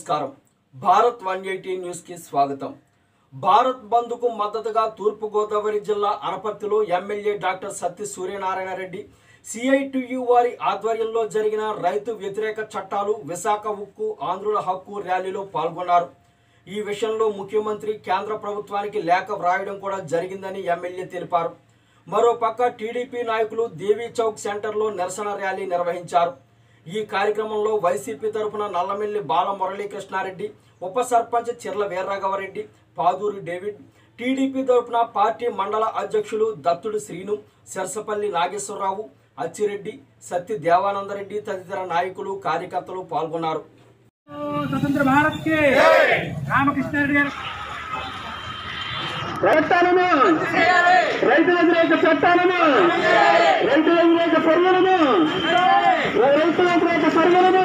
నమస్కారం Bharat one eighty న్యూస్కి స్వాగతం భారత్ బంద్కు మద్దతుగా తూర్పుగోదావరి జిల్లా అనపర్తిలో MLA doctor Satya Suryanarayana Reddy CITU వారి ఆధ్వర్యంలో జరిగిన రైతు వ్యతిరేక చట్టాలు విశాఖ ఉక్కు ఆంధ్రుల హక్కు ర్యాలీలో పాల్గొన్నారు ఈ విషయంలో ముఖ్యమంత్రి కేంద్ర ప్రభుత్వానికి లేఖ వ్రాయడం కూడా జరిగిందని ఎమ్మెల్యే తెలిపారు మరోపక్క టీడీపీ నాయకులు దేవీ చౌక్ సెంటర్లో నిరసన ర్యాలీ నిర్వహించారు ఈ కార్యక్రమంలో వైసీపీ తరఫున నల్లమిల్లి బాల మురళీకృష్ణారెడ్డి ఉప సర్పంచ్ చిర్ల వీర్రాఘవరెడ్డి పాదూరి డేవిడ్ టీడీపీ తరఫున పార్టీ మండల అధ్యక్షులు దత్తుడు శ్రీను సెరసపల్లి నాగేశ్వరరావు అచ్చిరెడ్డి సత్య దేవానందరెడ్డి తదితర నాయకులు కార్యకర్తలు పాల్గొన్నారు స్వతంత్ర భారత్ కి రామకృష్ణారెడ్డి గారు చట్టాలను రైతు వ్యతిరేక చట్టాలను రైతు వ్యతిరేక పరుగులను రైతు వ్యతిరేక పరుగులను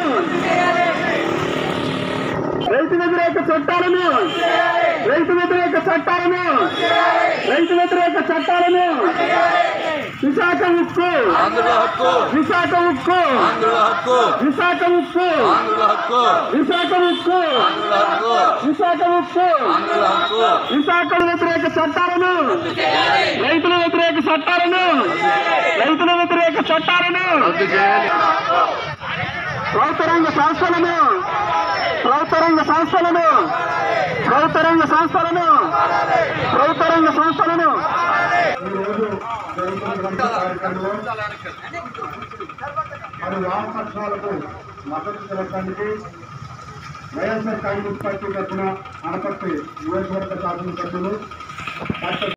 రైతు వ్యతిరేక చట్టాలను రైతు వ్యతిరేక చట్టాలను రైతు వ్యతిరేక చట్టాలను విశాఖ ఉక్కు ఆంధ్రుల హక్కు విశాఖ ఉక్కు ఆంధ్రుల హక్కు విశాఖ ఉక్కు ఆంధ్రుల హక్కు విశాఖ ఉక్కు ఆంధ్రుల హక్కు విశాఖ ఉక్కు ఆంధ్రుల హక్కు విశాఖల వ్యతిరేక చట్టాలను రైతుల వ్యతిరేక చట్టాలను రైతుల వ్యతిరేక చట్టాలను రద్దు చేయాలి ప్రభుత్వ రంగ సంస్థలను ప్రభుత్వ రంగ సంస్థలను ప్రభుత్వ రంగ సంస్థలను ప్రభుత్వ రంగ సంస్థలను ఈరోజు జరుగుతున్నటువంటి కార్యక్రమంలో మరి వామపక్షాలకు మద్దతు తెలపడానికి వైఎస్ఆర్ కాంగ్రెస్ పార్టీ తరఫున అనపర్తి నియోజకవర్గ శాసనసభ్యులు డాక్టర్